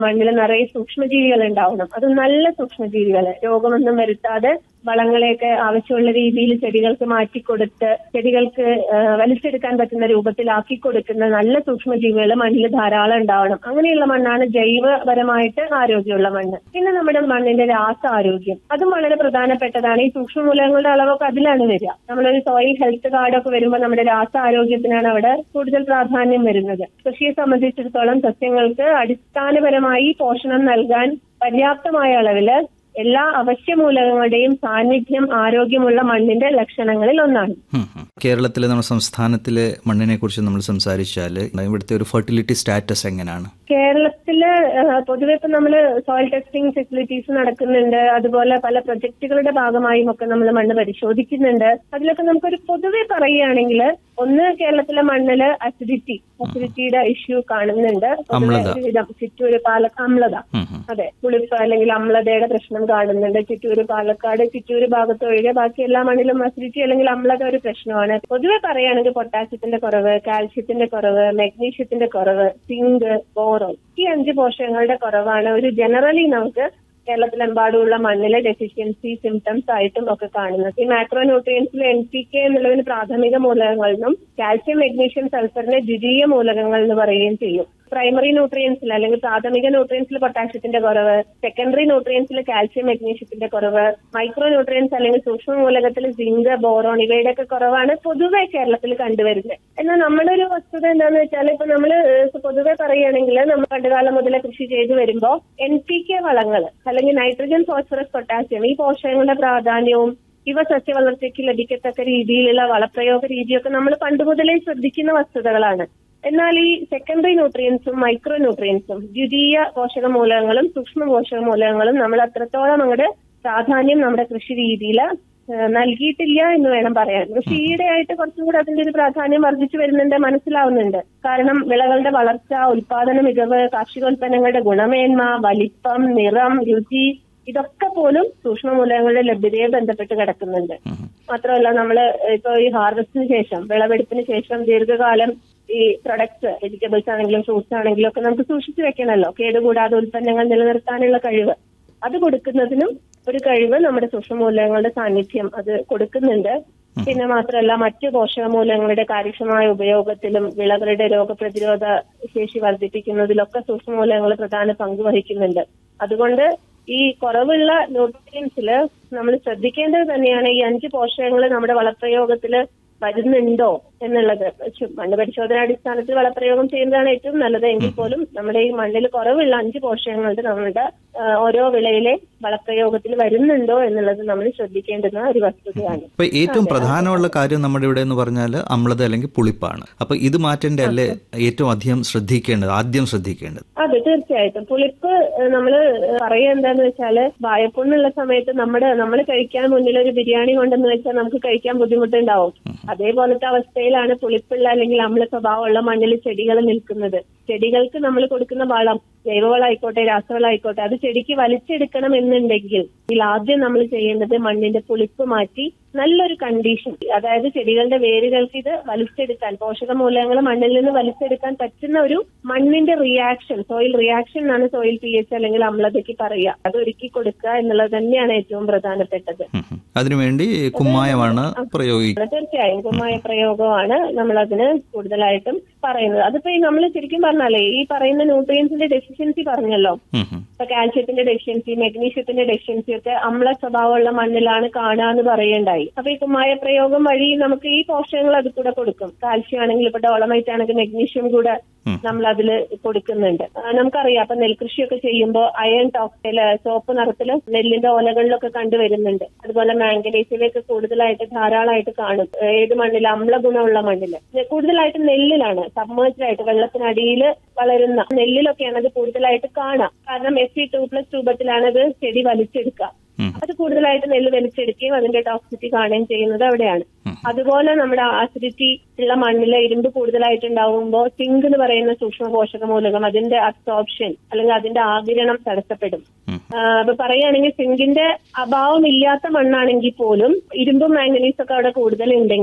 മണ്ണിൽ നിറയെ സൂക്ഷ്മജീവികൾ ഉണ്ടാവണം അത് നല്ല സൂക്ഷ്മജീവികൾ രോഗമൊന്നും വരുത്താതെ വളങ്ങളെയൊക്കെ ആവശ്യമുള്ള രീതിയിൽ ചെടികൾക്ക് മാറ്റിക്കൊടുത്ത് ചെടികൾക്ക് ആ, വലിച്ചെടുക്കാൻ പറ്റുന്ന രൂപത്തിലാക്കി കൊടുക്കുന്ന നല്ല സൂക്ഷ്മജീവികൾ മണ്ണിൽ ധാരാളം ഉണ്ടാവണം അങ്ങനെയുള്ള മണ്ണാണ് ജൈവപരമായിട്ട് ആരോഗ്യമുള്ള മണ്ണ് പിന്നെ നമ്മുടെ മണ്ണിന്റെ രാസാരോഗ്യം അതും വളരെ പ്രധാനപ്പെട്ടതാണ് ഈ സൂക്ഷ്മമൂലകങ്ങളുടെ അളവൊക്കെ അതിലാണ് വരിക നമ്മളൊരു സോയിൽ ഹെൽത്ത് കാർഡൊക്കെ വരുമ്പോൾ നമ്മുടെ രാസാരോഗ്യത്തിനാണ് അവിടെ കൂടുതൽ പ്രാധാന്യം വരുന്നത് കൃഷിയെ സംബന്ധിച്ചിടത്തോളം സസ്യങ്ങൾക്ക് അടിസ്ഥാനപരമായി പോഷണം നൽകാൻ പര്യാപ്തമായ അളവില് എല്ലാ അവശ്യമൂലകങ്ങളുടെയും സാന്നിധ്യം ആരോഗ്യമുള്ള മണ്ണിന്റെ ലക്ഷണങ്ങളിൽ ഒന്നാണ് ഉം, ഉം. കേരളത്തിലെ നമ്മുടെ സംസ്ഥാനത്തിലെ മണ്ണിനെ കുറിച്ച് നമ്മൾ സംസാരിച്ചാൽ ഇവിടുത്തെ ഒരു ഫെർട്ടിലിറ്റി സ്റ്റാറ്റസ് എങ്ങനെയാണ് കേരളത്തില് ഏഹ്, പൊതുവെ ഇപ്പൊ നമ്മള് സോയിൽ ടെസ്റ്റിംഗ് ഫെസിലിറ്റീസ് നടക്കുന്നുണ്ട് അതുപോലെ പല പ്രൊജക്ടുകളുടെ ഭാഗമായും ഒക്കെ നമ്മൾ മണ്ണ് പരിശോധിക്കുന്നുണ്ട് അതിലൊക്കെ നമുക്കൊരു പൊതുവെ പറയുകയാണെങ്കിൽ ഒന്ന് കേരളത്തിലെ മണ്ണില് അസിഡിറ്റി അസിഡിറ്റിയുടെ ഇഷ്യൂ കാണുന്നുണ്ട് പൊതുവെ അമ്ലത. ഒരുവിധം ചിറ്റൂര് പാലക്ക അമ്ലത ഉം, ഉം. അതെ പുളിപ്പ് അല്ലെങ്കിൽ അമ്ലതയുടെ പ്രശ്നം കാണുന്നുണ്ട് ചിറ്റൂര് പാലക്കാട് ചിറ്റൂര് ഭാഗത്ത് ഒഴികെ ബാക്കി എല്ലാ മണ്ണിലും അസിഡിറ്റി അല്ലെങ്കിൽ അമ്ലത ഒരു പ്രശ്നമാണ് പൊതുവെ പറയുകയാണെങ്കിൽ പൊട്ടാസ്യത്തിന്റെ കുറവ് കാൽഷ്യത്തിന്റെ കുറവ് മെഗ്നീഷ്യത്തിന്റെ കുറവ് സിങ്ക് ബോറോൺ ഈ അഞ്ച് പോഷകങ്ങളുടെ കുറവാണ് ഒരു ജനറലി നമുക്ക് കേരളത്തിലെമ്പാടുമുള്ള മണ്ണിലെ ഡെഫിഷ്യൻസി സിംറ്റംസ് ആയിട്ടും ഒക്കെ കാണുന്നത് ഈ മാക്രോ ന്യൂട്രിയൻസിൽ എൻ പി കെ എന്നുള്ളതിന് പ്രാഥമിക മൂലകങ്ങളെന്നും കാൽഷ്യം മെഗ്നീഷ്യം സൾഫറിനെ ദ്വിതീയ മൂലകങ്ങൾ എന്ന് പറയുകയും ചെയ്യും പ്രൈമറി ന്യൂട്രിയൻസിൽ അല്ലെങ്കിൽ പ്രാഥമിക ന്യൂട്രിയൻസിൽ പൊട്ടാഷ്യത്തിന്റെ കുറവ് സെക്കൻഡറി ന്യൂട്രിയൻസിൽ കാൽഷ്യം മെഗ്നീഷ്യത്തിന്റെ കുറവ് മൈക്രോ ന്യൂട്രിയൻസ് അല്ലെങ്കിൽ സൂക്ഷ്മ മൂലകത്തിൽ സിങ്ക് ബോറോൺ ഇവയുടെയൊക്കെ കുറവാണ് പൊതുവെ കേരളത്തിൽ കണ്ടുവരുന്നത് എന്നാൽ നമ്മുടെ ഒരു വസ്തുത എന്താണെന്ന് വെച്ചാൽ ഇപ്പൊ നമ്മൾ പൊതുവെ പറയുകയാണെങ്കിൽ നമ്മൾ പണ്ടുകാലം മുതലേ കൃഷി ചെയ്തു വരുമ്പോൾ എൻ പി കെ വളങ്ങൾ അല്ലെങ്കിൽ നൈട്രജൻ ഫോസ്ഫറസ് പൊട്ടാസ്യം ഈ പോഷകങ്ങളുടെ പ്രാധാന്യവും ഇവ സസ്യവളർച്ചയ്ക്ക് ലഭിക്കത്തക്ക രീതിയിലുള്ള വളപ്രയോഗ രീതിയൊക്കെ നമ്മൾ പണ്ട് മുതലേ ശ്രദ്ധിക്കുന്ന വസ്തുതകളാണ് എന്നാൽ ഈ സെക്കൻഡറി ന്യൂട്രിയൻസും മൈക്രോ ന്യൂട്രിയൻസും ദ്വിതീയ പോഷക മൂലകങ്ങളും സൂക്ഷ്മ പോഷക മൂലകങ്ങളും നമ്മൾ അത്രത്തോളം അങ്ങോട്ട് പ്രാധാന്യം നമ്മുടെ കൃഷി രീതിയിൽ നൽകിയിട്ടില്ല എന്ന് വേണം പറയാൻ പക്ഷെ ഈയിടെയായിട്ട് കുറച്ചും കൂടെ അതിന്റെ ഒരു പ്രാധാന്യം വർദ്ധിച്ചു വരുന്നുണ്ട് മനസ്സിലാവുന്നുണ്ട് കാരണം വിളകളുടെ വളർച്ച ഉൽപാദന മികവ് കാർഷികോൽപ്പന്നങ്ങളുടെ ഗുണമേന്മ വലിപ്പം നിറം രുചി ഇതൊക്കെ പോലും സൂക്ഷ്മ മൂലകങ്ങളുടെ ലഭ്യതയെ ബന്ധപ്പെട്ട് കിടക്കുന്നുണ്ട് മാത്രമല്ല നമ്മൾ ഇപ്പൊ ഈ ഹാർവസ്റ്റിന് ശേഷം വിളവെടുപ്പിന് ശേഷം ദീർഘകാലം ഈ പ്രൊഡക്ട്സ് വെജിറ്റബിൾസ് ആണെങ്കിലും ഫ്രൂട്ട്സ് ആണെങ്കിലും ഒക്കെ നമുക്ക് സൂക്ഷിച്ചു വെക്കണമല്ലോ കേടുകൂടാതെ ഉൽപ്പന്നങ്ങൾ നിലനിർത്താനുള്ള കഴിവ് അത് കൊടുക്കുന്നതിനും ഒരു കഴിവ് നമ്മുടെ സൂക്ഷ്മമൂലകങ്ങളുടെ സാന്നിധ്യം അത് കൊടുക്കുന്നുണ്ട് പിന്നെ മാത്രമല്ല മറ്റു പോഷകമൂലകങ്ങളുടെ കാര്യക്ഷമമായ ഉപയോഗത്തിലും വിളകളുടെ രോഗപ്രതിരോധ ശേഷി വർദ്ധിപ്പിക്കുന്നതിലൊക്കെ സൂക്ഷ്മമൂലകങ്ങൾ പ്രധാന പങ്ക് വഹിക്കുന്നുണ്ട് അതുകൊണ്ട് ഈ കുറവുള്ള ന്യൂട്രിയൻസില് നമ്മൾ ശ്രദ്ധിക്കേണ്ടത് തന്നെയാണ് ഈ അഞ്ച് പോഷകങ്ങൾ നമ്മുടെ വളപ്രയോഗത്തില് വരുന്നുണ്ടോ എന്നുള്ളത് ചു- മണ്ണ് പരിശോധന അടിസ്ഥാനത്തിൽ വളപ്രയോഗം ചെയ്യുന്നതാണ് ഏറ്റവും നല്ലത് എങ്കിൽ പോലും നമ്മുടെ ഈ മണ്ണിൽ കുറവുള്ള അഞ്ച് പോഷകങ്ങളുടെ നമ്മളുടെ ആ, ഓരോ വിളയിലെ വളപ്രയോഗത്തിൽ വരുന്നുണ്ടോ എന്നുള്ളത് നമ്മൾ ശ്രദ്ധിക്കേണ്ടുന്ന ഒരു വസ്തുതയാണ് അപ്പൊ ഏറ്റവും പ്രധാനമുള്ള കാര്യം നമ്മുടെ ഇവിടെ എന്ന് പറഞ്ഞാൽ അമ്ലത അല്ലെങ്കിൽ പുളിപ്പാണ് അപ്പൊ ഇത് മാറ്റേണ്ട അല്ലേ ഏറ്റവും അധികം ശ്രദ്ധിക്കേണ്ടത് ആദ്യം ശ്രദ്ധിക്കേണ്ടത് അതെ തീർച്ചയായിട്ടും പുളിപ്പ് നമ്മൾ പറയുക എന്താന്ന് വെച്ചാല് വായപ്പുണ്ണുള്ള സമയത്ത് നമ്മുടെ നമ്മൾ കഴിക്കാൻ മുന്നിൽ ഒരു ബിരിയാണി കൊണ്ടെന്ന് വെച്ചാൽ നമുക്ക് കഴിക്കാൻ ബുദ്ധിമുട്ടുണ്ടാവും അതേപോലത്തെ അവസ്ഥയിലാണ് പുളിപ്പുള്ള അല്ലെങ്കിൽ അമ്ല സ്വഭാവമുള്ള മണ്ണിൽ ചെടികൾ നിൽക്കുന്നത് ചെടികൾക്ക് നമ്മൾ കൊടുക്കുന്ന വളം ജൈവവളമായിക്കോട്ടെ രാസവളമായിക്കോട്ടെ അത് ചെടിക്ക് വലിച്ചെടുക്കണം എന്നുണ്ടെങ്കിൽ ഇതിൽ ആദ്യം നമ്മൾ ചെയ്യേണ്ടത് മണ്ണിന്റെ പുളിപ്പ് മാറ്റി നല്ലൊരു കണ്ടീഷൻ അതായത് ചെടികളുടെ വേരുകൾക്ക് ഇത് വലിച്ചെടുക്കാൻ പോഷക മൂലകങ്ങൾ മണ്ണിൽ നിന്ന് വലിച്ചെടുക്കാൻ പറ്റുന്ന ഒരു മണ്ണിന്റെ റിയാക്ഷൻ സോയിൽ റിയാക്ഷൻ എന്നാണ് സോയിൽ പി എച്ച് അല്ലെങ്കിൽ അമ്ലതയ്ക്ക് പറയുക അത് ഒരുക്കി കൊടുക്കുക എന്നുള്ളത് തന്നെയാണ് ഏറ്റവും പ്രധാനപ്പെട്ടത് ഉം, ഉം. അതിനുവേണ്ടി കുമ്മായമാണ് പ്രയോഗിക്കുക തീർച്ചയായും കുമ്മായ പ്രയോഗമാണ് നമ്മൾ അതിന് കൂടുതലായിട്ടും പറയുന്നത് അതിപ്പോ ഈ നമ്മൾ ശരിക്കും പറഞ്ഞാലേ ഈ പറയുന്ന ന്യൂട്രിയൻസിന്റെ ഡെഫിഷ്യൻസി പറഞ്ഞല്ലോ ഉം, ഉം. ഇപ്പൊ കാൽഷ്യത്തിന്റെ ഡെഫിഷ്യൻസി മെഗ്നീഷ്യത്തിന്റെ ഡെഫിഷ്യൻസി ഒക്കെ അമ്ല സ്വഭാവമുള്ള മണ്ണിലാണ് കാണാന്ന് പറയേണ്ടായി അപ്പൊ ഈ കുമ്മായ പ്രയോഗം വഴി നമുക്ക് ഈ പോഷകങ്ങൾ അത് കൂടെ കൊടുക്കും കാൽഷ്യം ആണെങ്കിൽ ഇപ്പൊ ഡോളമൈറ്റ് ആണെങ്കിൽ മെഗ്നീഷ്യം കൂടെ ഉം. നമ്മൾ അതിൽ കൊടുക്കുന്നുണ്ട് ആ, നമുക്കറിയാം അപ്പൊ നെൽകൃഷിയൊക്കെ ചെയ്യുമ്പോൾ അയൺ ടോക്സില് ചുവപ്പ് നിറത്തില് നെല്ലിന്റെ ഓലകളിലൊക്കെ കണ്ടുവരുന്നുണ്ട് അതുപോലെ മാംഗനീസിലേക്ക് കൂടുതലായിട്ട് ധാരാളമായിട്ട് കാണും ഏത് മണ്ണിൽ അമ്ല ഗുണമുള്ള മണ്ണില് ഇത് കൂടുതലായിട്ട് നെല്ലിലാണ് സബ്മേഴ്സ്ഡ് ആയിട്ട് വെള്ളത്തിനടിയിൽ വളരുന്ന നെല്ലിലൊക്കെയാണ് അത് കൂടുതലായിട്ട് കാണാം കാരണം എസ് സി ടു പ്ലസ് രൂപത്തിലാണ് അത് ചെടി വലിച്ചെടുക്കുക ഉം. അത് കൂടുതലായിട്ട് നെല്ല് വലിച്ചെടുക്കുകയും അതിന്റെ ടോക്സിറ്റി കാണുകയും ചെയ്യുന്നത് അവിടെയാണ് അതുപോലെ നമ്മുടെ ആസിഡിറ്റി ഉള്ള മണ്ണിൽ ഇരുമ്പ് കൂടുതലായിട്ട് ഉണ്ടാവുമ്പോൾ സിങ്ക് എന്ന് പറയുന്ന സൂക്ഷ്മ പോഷക മൂലകം അതിന്റെ അബ്സോർപ്ഷൻ അല്ലെങ്കിൽ അതിന്റെ ആകിരണം തടസ്സപ്പെടും ഉം. ആ, അപ്പൊ പറയുകയാണെങ്കിൽ സിങ്കിന്റെ അഭാവം ഇല്ലാത്ത മണ്ണാണെങ്കിൽ പോലും ഇരുമ്പും മാംഗനീസും ഒക്കെ അവിടെ കൂടുതൽ ഉണ്ടെങ്കിൽ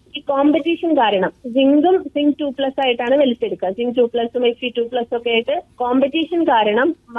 ഈ കോമ്പറ്റീഷൻ കാരണം സിങ്കും സിങ്ക് ടു പ്ലസ് ആയിട്ടാണ് വലിച്ചെടുക്കുക സിങ്ക് ടു പ്ലസും എഫ് ടു പ്ലസ് ഒക്കെ ആയിട്ട് കോമ്പറ്റീഷൻ കാരണം